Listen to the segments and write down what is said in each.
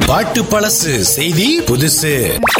பாட்டு பழசு செய்தி புதுசு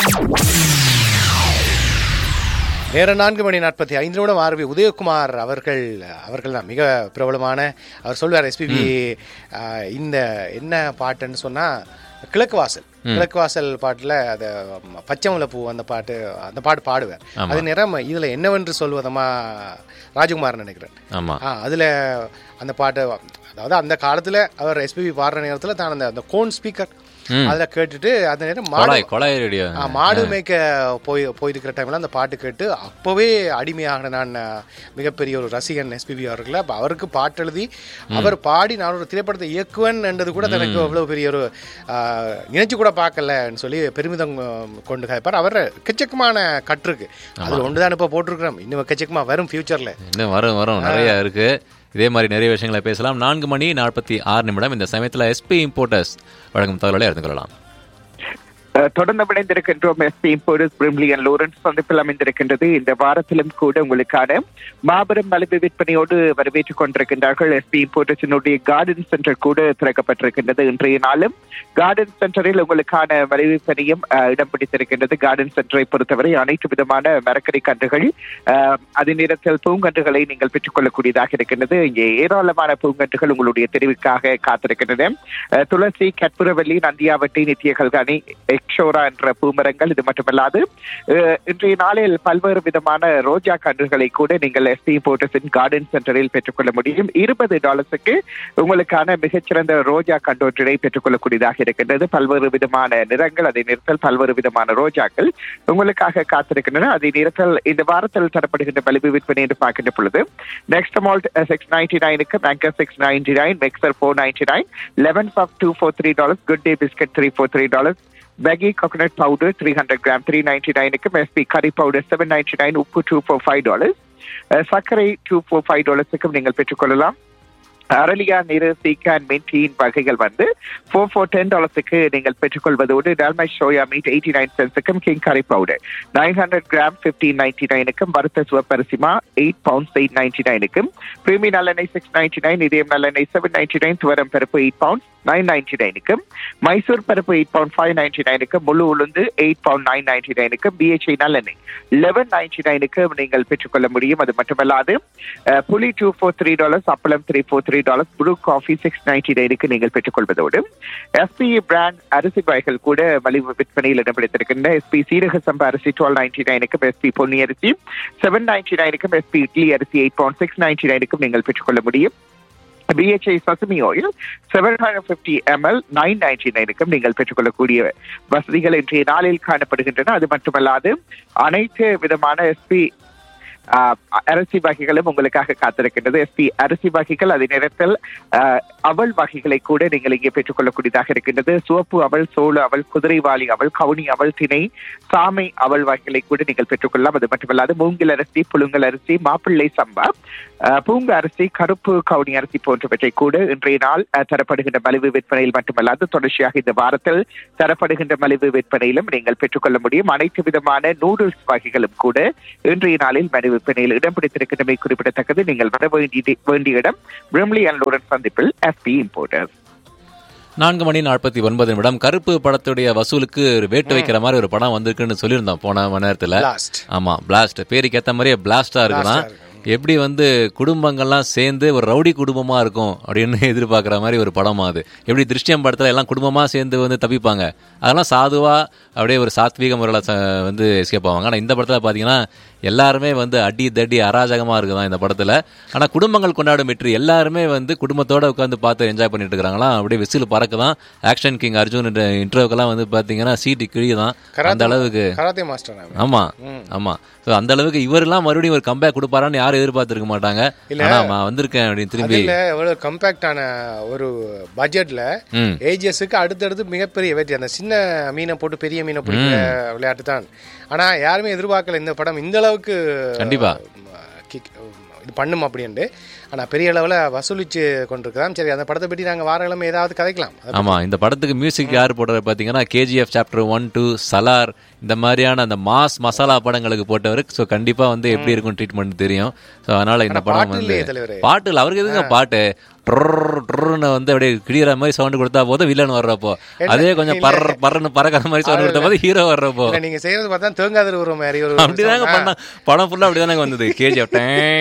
நேரம் நான்கு மணி நாற்பத்தி ஐந்து நிமிடம் ஆர்வி உதயகுமார் அவர்கள் அவர்கள் தான் மிக பிரபலமான அவர் சொல்வார் எஸ்பிபி இந்த என்ன பாட்டுன்னு சொன்னா கிழக்கு வாசல் கிழக்கு வாசல் பாட்டுல அந்த பச்சை முல்லைப்பூ அந்த பாட்டு அந்த பாட்டு பாடுவார் அது நேரம் இதுல என்னவென்று சொல்வதமா ராஜகுமார் நினைக்கிறேன் ஆமா ஆ அதுல அந்த பாட்டு அதாவது அந்த காலத்துல அவர் எஸ்பிபி பாடுற நேரத்துல தான் அந்த அந்த கோன் ஸ்பீக்கர் அதுல கேட்டுட்டு அந்த நேரம் மாடு கொலாய் கொலாய் ரேடியோ ஆ, மாடு மேய்க்க போய் போயிருக்கிற டைம்ல அந்த பாட்டு கேட்டு அப்பவே அடிமையான நான் அஹ், மிகப்பெரிய ஒரு ரசிகன் எஸ்பிபி அவர்கள் அப்ப அவருக்கு பாட்டு எழுதி அவர் பாடி நான் ஒரு திரைப்படத்தை இயக்குவேன் என்றது கூட எனக்கு அவ்வளவு பெரிய ஒரு ஆஹ், நினைச்சு கூட பார்க்கலன்னு சொல்லி பெருமிதம் அஹ், கொண்டு கேட்பார் அவர் எக்கச்சக்கமான கற்றுருக்கு அதுல ஒன்றுதான் இப்ப போட்டிருக்கிறோம் இன்னும் எக்கச்சக்கமா வரும் ஃபியூச்சர்ல இன்னும் வரும் வரும் நிறைய இருக்கு இதே மாதிரி நிறைய விஷயங்களை பேசலாம் நான்கு மணி நாற்பத்தி ஆறு நிமிடம் இந்த சமயத்துல எஸ்பி இம்போர்ட்டர்ஸ் வழங்கும் தகவலை அறிந்து கொள்ளலாம் அஹ், தொடர்ந்து இணைந்திருக்கின்றோம் எஸ்பி இம்போர்டர்ஸ் பிரிம்லியன் லோரன்ஸ் சந்திப்பில் அமைந்திருக்கின்றது இந்த வாரத்திலும் கூட உங்களுக்கான மாபெரும் மலிவு விற்பனையோடு வரவேற்றுக் கொண்டிருக்கின்றார்கள் எஸ்பி இம்போர்டர்ஸினுடைய கார்டன் சென்டர் கூட திறக்கப்பட்டிருக்கின்றது இன்றைய நாளும் கார்டன் சென்டரில் உங்களுக்கான மலிவு விற்பனையும் அஹ், இடம் பிடித்திருக்கின்றது கார்டன் சென்டரை பொறுத்தவரை அனைத்து விதமான மரக்கறி கன்றுகள் அஹ், அதே நேரத்தில் பூங்கன்றுகளை நீங்கள் பெற்றுக்கொள்ளக்கூடியதாக இருக்கின்றது இங்கே ஏராளமான பூங்கன்றுகள் உங்களுடைய தெரிவிற்காக காத்திருக்கின்றன அஹ், துளசி கற்பூரவல்லி நந்தியாவட்டி நித்திய கல்காணி எக்ஷோரா என்ற பூமரங்கள் இது மட்டுமல்லாது அஹ், இன்றைய நாளில் பல்வேறு விதமான ரோஜா கன்றுகளை கூட நீங்கள் எஸ்பி போர்ட்டஸின் கார்டன் சென்டரில் பெற்றுக்கொள்ள முடியும் இருபது டாலர்ஸுக்கு உங்களுக்கான மிகச்சிறந்த ரோஜா கண்டோற்றினை பெற்றுக்கொள்ளக்கூடியதாக இருக்கின்றது பல்வேறு விதமான நிறங்கள் அதே நேரத்தில் பல்வேறு விதமான ரோஜாக்கள் உங்களுக்காக காத்திருக்கின்றன அதே நேரத்தில் இந்த வாரத்தில் தரப்படுகின்ற மலிவு விற்பனை என்று பார்க்கின்ற பொழுது நெக்ஸ்ட் மால்ட் சிக்ஸ் நைன்டி நைனுக்கு பேங்கர் six ninety nine mixture four ninety nine eleven off two four three dollars good day biscuit three four three dollars Baggy coconut powder 300 gram 399 க்கு எஸ்பி கறி பவுடர் 799 உப்பு 245 டாலர்ஸ் சர்க்கரை 245 டாலர்ஸுக்கும் நீங்கள் பெற்றுக்கொள்ளலாம் அரளியா நிறு சீக்கான் மின்டியின் வகைகள் வந்து ஃபோர் ஃபோர் டென் டாலர்ஸுக்கு நீங்கள் பெற்றுக்கொள்வதோடு டால்மை சோயா மீட் எயிட்டி நைன் சென்ஸுக்கும் king curry powder nine hundred gram fifteen ninety நைனுக்கும் வறுத்த சிவப்பரிசிமா எயிட் பவுண்ட்ஸ் எயிட் நைன்டி நைனுக்கும் பிரீமி நல்லெண்ணெய் சிக்ஸ் நைன்டி நைன் இதயம் நல்லெண்ணெய் செவன் நைன்டி நைன் துவரம் பருப்பு எயிட் பவுண்ட்ஸ் நைன் நைன்டி நைனுக்கும் மைசூர் பருப்பு எயிட் பவுண்ட் ஃபைவ் நைன்டி நைனுக்கும் முழு உளுந்து எயிட் பவுண்ட் நைன் நைன்டி நைனுக்கும் பிஹெச்ஐ நல்லெண்ணெய் லெவன் நைன்டி நைனுக்கு நீங்கள் பெற்றுக்கொள்ள முடியும் அது மட்டுமல்லாது அஹ், புளி டூ ஃபோர் த்ரீ டாலர்ஸ் அப்பளம் three four three dollars blue coffee six ninety நைனுக்கு நீங்கள் பெற்றுக்கொள்வதோடு எஸ்பி பிராண்ட் அரிசி வகைகள் கூட மலிவு விற்பனையில் இடம்பிடித்திருக்கின்ற எஸ்பி சீரக சம்பா அரிசி டுவெல் நைன்டி நைனுக்கும் எஸ்பி பொன்னி அரிசி செவன் நைன்டி நைனுக்கும் எஸ்பி இட்லி அரிசி எயிட் பவுண்ட் சிக்ஸ் நைன்டி நைனுக்கும் நீங்கள் பெற்றுக்கொள்ள முடியும் PHI sesame oil seven hundred fifty ML nine ninety நைனுக்கும் நீங்கள் பெற்றுக்கொள்ளக்கூடிய வசதிகள் இன்றைய நாளில் காணப்படுகின்றன அது மட்டுமல்லாது அனைத்து விதமான எஸ்பி அரிசி வகைகளும் உங்களுக்காக காத்திருக்கின்றது எஸ்பி அரிசி வகைகள் அதே நேரத்தில் ஆஹ், அவல் வகைகளை கூட நீங்கள் இங்கே பெற்றுக்கொள்ளக்கூடியதாக இருக்கின்றது சிவப்பு அவல் சோள அவல் குதிரைவாளி அவல் கவுனி அவல் திணை சாமை அவல் வகைகளை கூட நீங்கள் பெற்றுக்கொள்ளலாம் அது மட்டுமல்லாது மூங்கில் அரிசி புழுங்கல் அரிசி மாப்பிள்ளை சம்பா ஆஹ், பூங்கு அரிசி கருப்பு கவுனி அரிசி போன்றவற்றை கூட இன்றைய நாள் ஆஹ், தரப்படுகின்ற மலிவு விற்பனையில் மட்டுமல்லாது தொடர்ச்சியாக இந்த வாரத்தில் தரப்படுகின்ற மலிவு விற்பனையிலும் நீங்கள் பெற்றுக்கொள்ள முடியும் அனைத்து விதமான நூடுல்ஸ் வகைகளும் கூட இன்றைய நாளில் மலிவு விற்பனையில் இடம் பிடித்திருக்கின்றமை குறிப்பிடத்தக்கது நீங்கள் வர வேண்டிய வேண்டிய இடம் பிரிம்லி அண்ட் லோரன் சந்திப்பில் எஸ்பி இம்போர்ட்டர்ஸ் நான்கு மணி நாற்பத்தி ஒன்பது நிமிடம் கருப்பு படத்துடைய வசூலுக்கு ஒரு வேட்டு வைக்கிற மாதிரி ஒரு படம் வந்திருக்குன்னு சொல்லியிருந்தோம் போன மணி நேரத்துல லாஸ்ட் ஆமா பிளாஸ்ட் பேருக்கு ஏத்த மாதிரியே பிளாஸ்டா இருக்குதான் எப்படி வந்து குடும்பங்கள்லாம் சேர்ந்து ஒரு ரவுடி குடும்பமா இருக்கும் அப்படின்னு எதிர்பார்க்குற மாதிரி ஒரு படமா அது எப்படி திருஷ்டியம் படத்துல எல்லாம் குடும்பமா சேர்ந்து வந்து தப்பிப்பாங்க அதெல்லாம் சாதுவா அப்படியே ஒரு சாத்வீக முறையில் ச- வந்து எஸ்கேப் ஆவாங்க ஆனா இந்த படத்துல பாத்தீங்கன்னா எல்லாருமே வந்து அடி தடி அராஜகமா இருக்குதான் இந்த படத்துல ஆனா குடும்பங்கள் கொண்டாடும் வெற்றி எல்லாருமே வந்து குடும்பத்தோட உட்காந்து பார்த்து என்ஜாய் பண்ணிட்டு இருக்காங்களாம் அப்படியே விசில் பறக்குதான் ஆக்ஷன் கிங் அர்ஜுன் இன்டர்வியூக்கெல்லாம் வந்து பாத்தீங்கன்னா சீட்டு கிழியுதான் அந்த அளவுக்கு கராத்தே மாஸ்டர் நான் ஆமா ஆமா சோ அந்த அளவுக்கு இவரெல்லாம் மறுபடியும் ஒரு கம்பேக் கொடுப்பாரான்னு யாரும் எதிர்பார்த்திருக்க மாட்டாங்க ஆனா நான் வந்திருக்கேன் அப்படின்னு திரும்பி அதுல எவ்வளவு கம்பேக்டான ஒரு பட்ஜெட்ல ம் ஏஜிஎஸ்க்கு அடுத்தடுத்து மிகப்பெரிய வெற்றி அந்த சின்ன மீனை போட்டு பெரிய மீனை பிடிக்கிற விளையாட்டு தான் ஆனா யாருமே எதிர்பார்க்கல இந்த படம் இந்த அளவுக்கு கண்டிப்பா. உம், kick- உம், இது பண்ணும் அப்படின்ட்டு ஆனா பெரிய அளவுல வசூலிச்சு கொண்டிருக்கலாம் சரி அந்த படத்தை பற்றி நாங்க வார கிழமை ஏதாவது கதைக்கலாம் அதை ஆமா இந்த படத்துக்கு மியூசிக் யார் போடுறது பாத்தீங்கன்னா KGF chapter one two Salaar இந்த மாதிரியான அந்த மாஸ் மசாலா படங்களுக்கு போட்டவர் ஸோ கண்டிப்பா வந்து எப்படி இருக்கும் ட்ரீட்மெண்ட் தெரியும் ஸோ அதனால இந்த படம் பாட்டு வந்து இல்லையே தலைவரே. பாட்டு இல்லை அவருக்கு எதுங்க பாட்டு டொர் டொர்னு வந்து அப்படியே கிளியற மாதிரி சவுண்ட் கொடுத்தா போதும் வில்லன் வர்றப்போ அதே கொஞ்சம் பர்ற பர்றன்னு பறக்கிற மாதிரி சவுண்ட் கொடுத்தா போது ஹீரோ வர்றப்போ இல்ல, நீங்க செய்யறது பார்த்தா தேங்காதில் ஒரு மாதிரி ஒரு அப்படிதாங்க பண்ண படம் ஃபுல்லா அப்படிதானங்க வந்தது கேஜிஎஃப்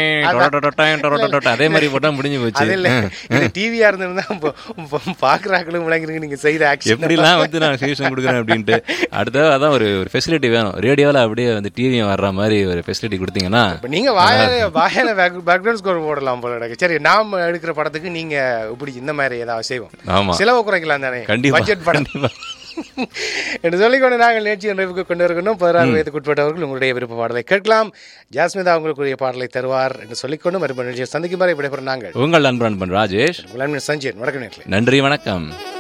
அதே மாதிரி போட்டா முடிஞ்சு போச்சு அது இல்ல இது டிவியா இருந்திருந்தா ப- ப- பாக்குறாங்களும் விளங்குறீங்க நீங்க செய்யற ஆக்ஷன் எப்படிலாம் வந்து நான் சஜஷன் கொடுக்குறேன் அப்படின்ட்டு அடுத்தது அதான் ஒரு ஒரு ஃபெசிலிட்டி வேணும் ரேடியோவில் அப்படியே வந்து டிவியும் வர்ற மாதிரி ஒரு ஃபெசிலிட்டி கொடுத்தீங்கன்னா இப்ப நீங்க வாயால வாயால பேக்ரவுண்ட் ஸ்கோர் போடலாம் போல எனக்கு சரி நாம எடுக்கிற படத்துக்கு நீங்க இப்படி இந்த மாதிரி ஏதாவது செய்வோம் ஆமா செலவு குறைக்கலாம் தானே கண்டிப்பா பட்ஜெட் படம் கண்டிப்பா என்று சொல்லிக்கொண்டு நாங்கள் நிகழ்ச்சி நிறைவுக்கு கொண்டு இருக்கணும் பதினாறு வயதுக்கு உட்பட்டவர்கள் உங்களுடைய விருப்ப பாடலை கேட்கலாம் ஜாஸ்மிதா உங்களுக்குரிய பாடலை தருவார் என்று சொல்லிக்கொண்டு மறுபடியும் நிகழ்ச்சியை சந்திக்கும் வரை விடைபெறும் நாங்கள் உங்கள் நண்பன் ராஜேஷ் உங்கள் அன்பின் சஞ்சயன் வணக்கம் நேர்களே நன்றி வணக்கம்